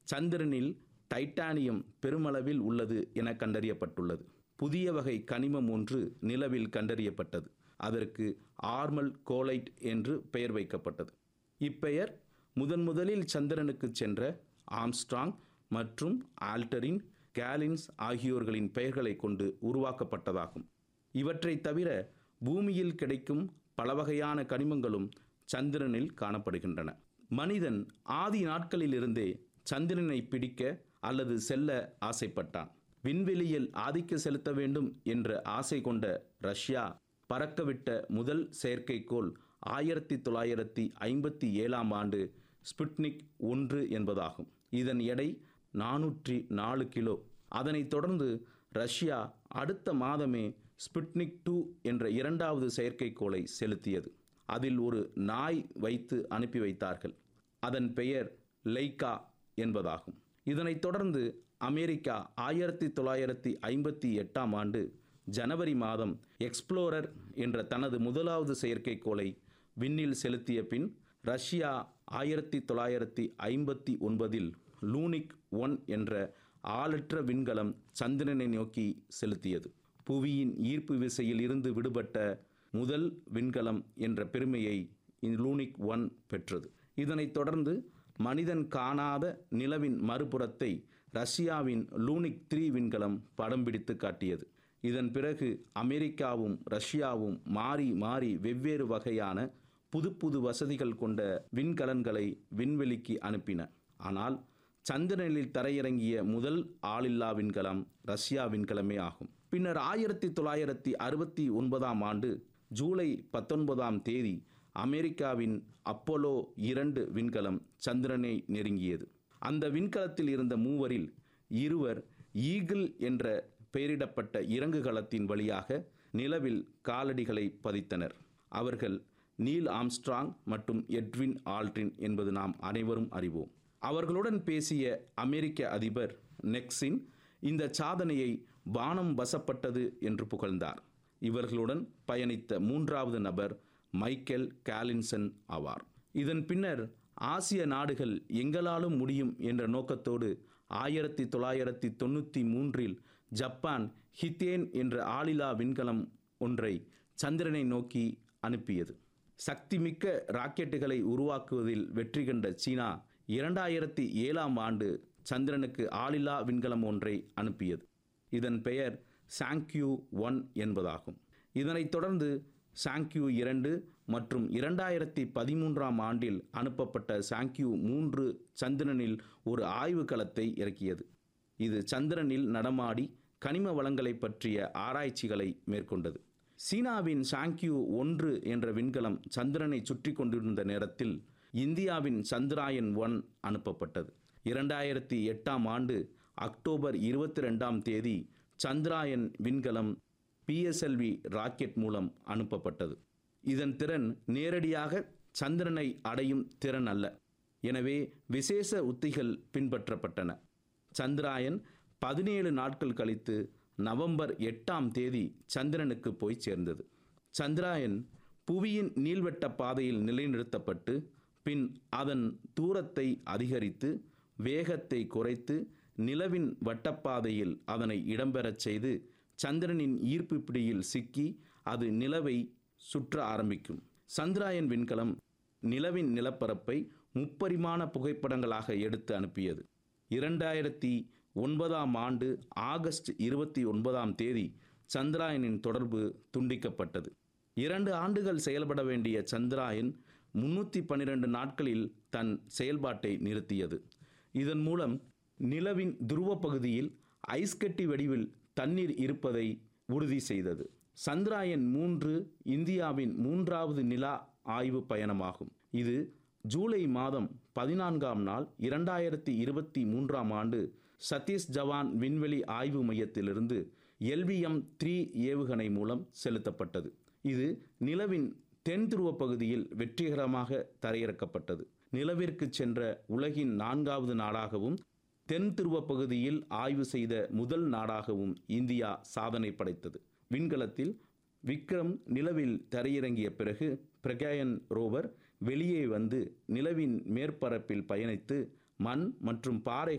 சந்திரனில் titanium பெருமளவில் உள்ளது என கண்டறியப்பட்டுள்ளது புதிய வகை கனிமம் ஒன்று நிலவில் கண்டறியப்பட்டது அதற்கு ஆர்மல் கோலைட் என்று பெயர் வைக்கப்பட்டது இப்பெயர் முதன் முதலில் சந்திரனுக்கு சென்ற ஆம்ஸ்ட்ராங் மற்றும் ஆல்டரின் கேலின்ஸ் ஆகியோர்களின் பெயர்களை கொண்டு உருவாக்கப்பட்டதாகும் இவற்றை தவிர பூமியில் கிடைக்கும் பல வகையான கனிமங்களும் சந்திரனில் காணப்படுகின்றன மனிதன் ஆதி நாட்களிலிருந்தே சந்திரனை பிடிக்க அல்லது செல்ல ஆசைப்பட்டான் விண்வெளியில் ஆதிக்க செலுத்த வேண்டும் என்ற ஆசை கொண்ட ரஷ்யா பறக்கவிட்ட முதல் செயற்கைக்கோள் ஆயிரத்தி தொள்ளாயிரத்தி ஐம்பத்தி ஏழாம் ஆண்டு ஸ்புட்னிக் ஒன்று என்பதாகும் இதன் எடை நானூற்றி நாலு கிலோ அதனைத் தொடர்ந்து ரஷ்யா அடுத்த மாதமே ஸ்புட்னிக் டூ என்ற இரண்டாவது செயற்கைக்கோளை செலுத்தியது அதில் ஒரு நாய் வைத்து அனுப்பி வைத்தார்கள் அதன் பெயர் லைகா என்பதாகும் இதனைத் தொடர்ந்து அமெரிக்கா ஆயிரத்தி தொள்ளாயிரத்தி ஐம்பத்தி எட்டாம் ஆண்டு ஜனவரி மாதம் எக்ஸ்ப்ளோரர் என்ற தனது முதலாவது செயற்கைக்கோளை விண்ணில் செலுத்திய பின் ரஷ்யா ஆயிரத்தி தொள்ளாயிரத்தி ஐம்பத்தி ஒன்பதில் லூனிக் ஒன் என்ற ஆளற்ற விண்கலம் சந்திரனை நோக்கி செலுத்தியது புவியின் ஈர்ப்பு விசையில் இருந்து விடுபட்ட முதல் விண்கலம் என்ற பெருமையை லூனிக் ஒன் பெற்றது இதனைத் தொடர்ந்து மனிதன் காணாத நிலவின் மறுபுறத்தை ரஷ்யாவின் லூனிக் த்ரீ விண்கலம் படம் பிடித்து காட்டியது இதன் பிறகு அமெரிக்காவும் ரஷ்யாவும் மாறி மாறி வெவ்வேறு வகையான புது புது வசதிகள் கொண்ட விண்கலன்களை விண்வெளிக்கு அனுப்பின ஆனால் சந்திரனில் தரையிறங்கிய முதல் ஆளில்லா விண்கலம் ரஷ்யா விண்கலமே ஆகும் பின்னர் ஆயிரத்தி தொள்ளாயிரத்தி அறுபத்தி ஒன்பதாம் ஆண்டு ஜூலை பத்தொன்பதாம் தேதி அமெரிக்காவின் அப்போலோ இரண்டு விண்கலம் சந்திரனை நெருங்கியது அந்த விண்கலத்தில் இருந்த மூவரில் இருவர் ஈகிள் என்ற பெயரிடப்பட்ட இறங்குகலத்தின் வழியாக நிலவில் காலடிகளை பதித்தனர் அவர்கள் நீல் ஆம்ஸ்ட்ராங் மற்றும் எட்வின் ஆல்ட்ரின் என்பது நாம் அனைவரும் அறிவோம் அவர்களுடன் பேசிய அமெரிக்க அதிபர் நெக்ஸின் இந்த சாதனையை வானம் வசப்பட்டது என்று புகழ்ந்தார் இவர்களுடன் பயணித்த மூன்றாவது நபர் மைக்கேல் காலின்சன் ஆவார் இதன் பின்னர் ஆசிய நாடுகள் எங்களாலும் முடியும் என்ற நோக்கத்தோடு ஆயிரத்தி தொள்ளாயிரத்தி தொண்ணூற்றி மூன்றில் ஜப்பான் ஹித்தேன் என்ற ஆளில்லா விண்கலம் ஒன்றை சந்திரனை நோக்கி அனுப்பியது சக்திமிக்க ராக்கெட்டுகளை உருவாக்குவதில் வெற்றி கண்ட சீனா இரண்டாயிரத்தி ஏழாம் ஆண்டு சந்திரனுக்கு ஆளில்லா விண்கலம் ஒன்றை அனுப்பியது இதன் பெயர் சாங்க்யூ ஒன் என்பதாகும் இதனைத் தொடர்ந்து சாங்க்யூ இரண்டு மற்றும் இரண்டாயிரத்தி பதிமூன்றாம் ஆண்டில் அனுப்பப்பட்ட சாங்க்யூ மூன்று சந்திரனில் ஒரு ஆய்வு களத்தை இறக்கியது இது சந்திரனில் நடமாடி கனிம வளங்களை பற்றிய ஆராய்ச்சிகளை மேற்கொண்டது சீனாவின் சாங்க்யூ ஒன்று என்ற விண்கலம் சந்திரனை சுற்றி கொண்டிருந்த நேரத்தில் இந்தியாவின் சந்திராயன் ஒன் அனுப்பப்பட்டது இரண்டாயிரத்தி எட்டாம் ஆண்டு அக்டோபர் இருபத்தி ரெண்டாம் தேதி சந்திராயன் விண்கலம் பிஎஸ்எல்வி ராக்கெட் மூலம் அனுப்பப்பட்டது இதன் திறன் நேரடியாக சந்திரனை அடையும் திறன் அல்ல எனவே விசேஷ உத்திகள் பின்பற்றப்பட்டன சந்திராயன் பதினேழு நாட்கள் கழித்து நவம்பர் எட்டாம் தேதி சந்திரனுக்கு போய் சேர்ந்தது சந்திராயன் புவியின் நீள்வட்ட பாதையில் நிலைநிறுத்தப்பட்டு பின் அதன் தூரத்தை அதிகரித்து வேகத்தை குறைத்து நிலவின் வட்டப்பாதையில் அதனை இடம்பெறச் செய்து சந்திரனின் ஈர்ப்பு பிடியில் சிக்கி அது நிலவை சுற்ற ஆரம்பிக்கும் சந்திராயன் விண்கலம் நிலவின் நிலப்பரப்பை முப்பரிமாண புகைப்படங்களாக எடுத்து அனுப்பியது இரண்டாயிரத்தி ஒன்பதாம் ஆண்டு ஆகஸ்ட் இருபத்தி ஒன்பதாம் தேதி சந்திராயனின் தொடர்பு துண்டிக்கப்பட்டது இரண்டு ஆண்டுகள் செயல்பட வேண்டிய சந்திராயன் முன்னூற்றி பன்னிரண்டு நாட்களில் தன் செயல்பாட்டை நிறுத்தியது இதன் மூலம் நிலவின் துருவ பகுதியில் ஐஸ்கட்டி வடிவில் தண்ணீர் இருப்பதை உறுதி செய்தது சந்திராயன் மூன்று இந்தியாவின் மூன்றாவது நிலா ஆய்வு பயணமாகும் இது ஜூலை மாதம் பதினான்காம் நாள் இரண்டாயிரத்தி இருபத்தி மூன்றாம் ஆண்டு சதீஷ் ஜவான் விண்வெளி ஆய்வு மையத்திலிருந்து எல்விஎம் த்ரீ ஏவுகணை மூலம் செலுத்தப்பட்டது இது நிலவின் தென் துருவ பகுதியில் வெற்றிகரமாக தரையிறக்கப்பட்டது நிலவிற்கு சென்ற உலகின் நான்காவது நாடாகவும் தென் துருவ பகுதியில் ஆய்வு செய்த முதல் நாடாகவும் இந்தியா சாதனை படைத்தது விண்கலத்தில் விக்ரம் நிலவில் தரையிறங்கிய பிறகு பிரகாயன் ரோவர் வெளியே வந்து நிலவின் மேற்பரப்பில் பயணித்து மண் மற்றும் பாறை